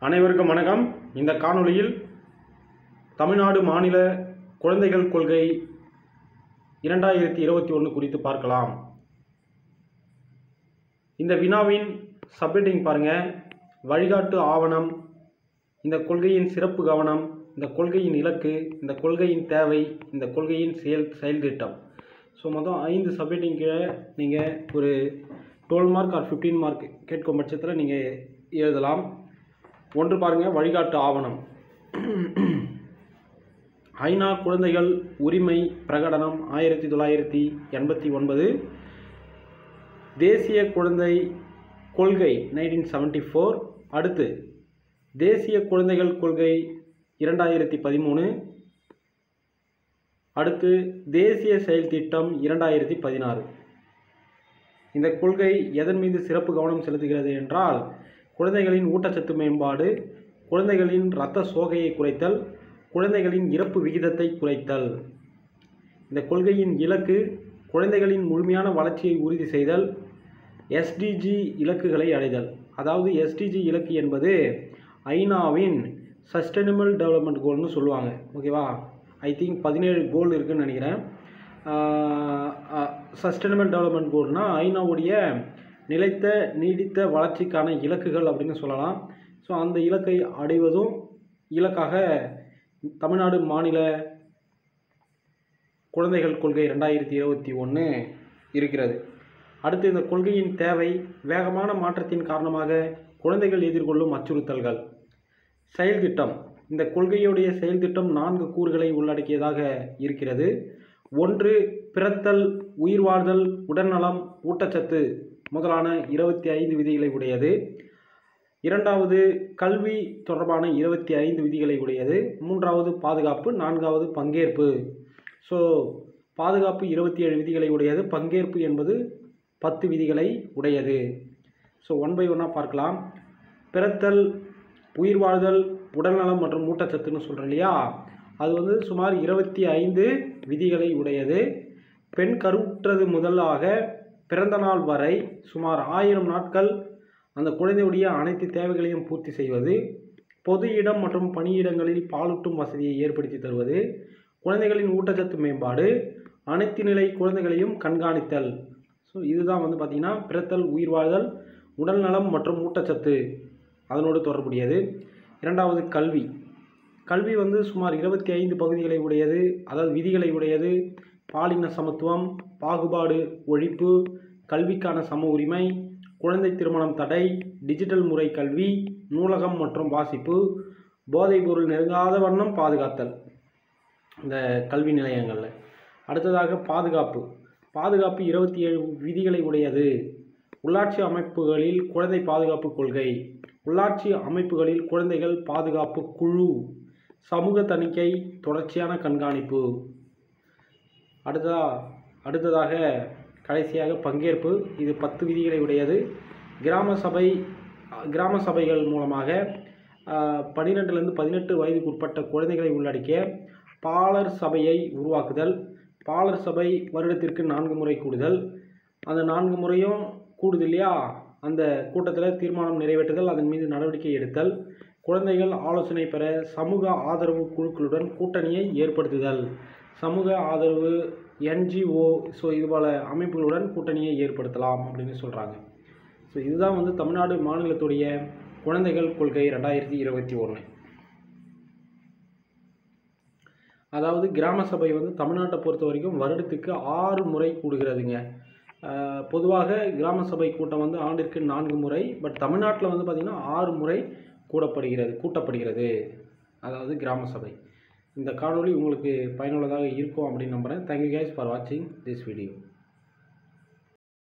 அனைவருக்கும் வணக்கம் இந்த காணொளியில் தமிழ்நாடு மாநில குழந்தைகள் கொள்கை இரண்டாயிரத்தி இருபத்தி ஒன்று குறித்து பார்க்கலாம் இந்த வினாவின் சப்மிட்டிங் பாருங்க வழிகாட்டு ஆவணம் இந்த கொள்கையின் சிறப்பு கவனம் இந்த கொள்கையின் இலக்கு இந்த கொள்கையின் தேவை இந்த கொள்கையின் செயல் செயல் திட்டம் ஸோ மொத்தம் ஐந்து சப்மிட்டிங் கீழே நீங்கள் ஒரு twelve mark or fifteen mark கேட்கும் பட்சத்தில் நீங்கள் எழுதலாம் ஒன்று பாருங்கள் வழிகாட்டு ஆவணம் ஐநா குழந்தைகள் உரிமை பிரகடனம் ஆயிரத்தி தொள்ளாயிரத்தி எண்பத்தி ஒன்பது தேசிய குழந்தை கொள்கை நைன்டீன் செவன்ட்டி ஃபோர் அடுத்து தேசிய குழந்தைகள் கொள்கை இரண்டாயிரத்தி பதிமூணு அடுத்து தேசிய செயல் திட்டம் இரண்டாயிரத்தி பதினாறு இந்த கொள்கை எதன் மீது சிறப்பு கவனம் செலுத்துகிறது என்றால் குழந்தைகளின் ஊட்டச்சத்து மேம்பாடு குழந்தைகளின் இரத்த சோகையை குறைத்தல் குழந்தைகளின் இறப்பு விகிதத்தை குறைத்தல் இந்த கொள்கையின் இலக்கு குழந்தைகளின் முழுமையான வளர்ச்சியை உறுதி செய்தல் எஸ்டிஜி இலக்குகளை அடைதல் அதாவது எஸ்டிஜி இலக்கு என்பது ஐநாவின் சஸ்டைனபிள் டெவலப்மெண்ட் கோல்னு சொல்லுவாங்க ஓகேவா ஐ திங்க் பதினேழு கோல் இருக்குன்னு நினைக்கிறேன் சஸ்டைனபிள் டெவலப்மெண்ட் கோல்னால் ஐநாவுடைய நிலைத்த நீடித்த வளர்ச்சிக்கான இலக்குகள் அப்படின்னு சொல்லலாம் ஸோ அந்த இலக்கை அடைவதும் இலக்காக தமிழ்நாடு மாநில குழந்தைகள் கொள்கை ரெண்டாயிரத்தி இருபத்தி ஒன்று இருக்கிறது அடுத்து இந்த கொள்கையின் தேவை வேகமான மாற்றத்தின் காரணமாக குழந்தைகள் எதிர்கொள்ளும் அச்சுறுத்தல்கள் செயல் திட்டம் இந்த கொள்கையுடைய செயல் திட்டம் நான்கு கூறுகளை உள்ளடக்கியதாக இருக்கிறது ஒன்று பிறத்தல் உயிர் வாழ்தல் உடல்நலம் ஊட்டச்சத்து முதலான இருபத்தி ஐந்து விதிகளை உடையது இரண்டாவது கல்வி தொடர்பான இருபத்தி ஐந்து விதிகளை உடையது மூன்றாவது பாதுகாப்பு நான்காவது பங்கேற்பு ஸோ பாதுகாப்பு இருபத்தி ஏழு விதிகளை உடையது பங்கேற்பு என்பது பத்து விதிகளை உடையது ஸோ ஒன் பை ஒன்னாக பார்க்கலாம் பிறத்தல் உயிர் வாழ்தல் உடல்நலம் மற்றும் ஊட்டச்சத்துன்னு சொல்கிறோம் இல்லையா அது வந்து சுமார் இருபத்தி ஐந்து விதிகளை உடையது பெண் கருவுற்றது முதலாக பிறந்த நாள் வரை சுமார் ஆயிரம் நாட்கள் அந்த குழந்தையுடைய அனைத்து தேவைகளையும் பூர்த்தி செய்வது பொது இடம் மற்றும் பணியிடங்களில் பாலூட்டும் வசதியை ஏற்படுத்தி தருவது குழந்தைகளின் ஊட்டச்சத்து மேம்பாடு அனைத்து நிலை குழந்தைகளையும் கண்காணித்தல் ஸோ இதுதான் வந்து பார்த்திங்கன்னா பிறத்தல் உயிர் வாழ்தல் உடல்நலம் மற்றும் ஊட்டச்சத்து அதனோடு தொடர்புடையது இரண்டாவது கல்வி கல்வி வந்து சுமார் இருபத்தி ஐந்து பகுதிகளை உடையது அதாவது விதிகளை உடையது பாலின சமத்துவம் பாகுபாடு ஒழிப்பு கல்விக்கான சம உரிமை குழந்தை திருமணம் தடை டிஜிட்டல் முறை கல்வி நூலகம் மற்றும் வாசிப்பு போதைப்பொருள் நெருங்காத வண்ணம் பாதுகாத்தல் இந்த கல்வி நிலையங்களில் அடுத்ததாக பாதுகாப்பு பாதுகாப்பு இருபத்தி ஏழு விதிகளை உடையது உள்ளாட்சி அமைப்புகளில் குழந்தை பாதுகாப்பு கொள்கை உள்ளாட்சி அமைப்புகளில் குழந்தைகள் பாதுகாப்பு குழு சமூக தணிக்கை தொடர்ச்சியான கண்காணிப்பு அடுத்ததா அடுத்ததாக கடைசியாக பங்கேற்பு இது பத்து விதிகளை உடையது கிராம சபை கிராம சபைகள் மூலமாக பன்னிரெண்டுலேருந்து பதினெட்டு வயதுக்கு உட்பட்ட குழந்தைகளை உள்ளடக்கிய பாலர் சபையை உருவாக்குதல் பாலர் சபை வருடத்திற்கு நான்கு முறை கூடுதல் அந்த நான்கு முறையும் கூடுது இல்லையா அந்த கூட்டத்தில் தீர்மானம் நிறைவேற்றுதல் அதன் மீது நடவடிக்கை எடுத்தல் குழந்தைகள் ஆலோசனை பெற சமூக ஆதரவு குழுக்களுடன் கூட்டணியை ஏற்படுத்துதல் சமூக ஆதரவு என்ஜிஓ ஸோ இது போல அமைப்புகளுடன் கூட்டணியை ஏற்படுத்தலாம் அப்படின்னு சொல்கிறாங்க ஸோ இதுதான் வந்து தமிழ்நாடு மாநிலத்துடைய குழந்தைகள் கொள்கை ரெண்டாயிரத்தி இருபத்தி ஒன்று அதாவது கிராம சபை வந்து தமிழ்நாட்டை பொறுத்த வரைக்கும் வருடத்துக்கு ஆறு முறை கூடுகிறதுங்க பொதுவாக கிராம சபை கூட்டம் வந்து ஆண்டிற்கு நான்கு முறை பட் தமிழ்நாட்டில் வந்து பார்த்திங்கன்னா ஆறு முறை கூடப்படுகிறது கூட்டப்படுகிறது அதாவது கிராம சபை இந்த காணொளி உங்களுக்கு பயனுள்ளதாக இருக்கும் அப்படின்னு நம்புகிறேன் தேங்க்யூ கைஸ் ஃபார் வாட்சிங் திஸ் வீடியோ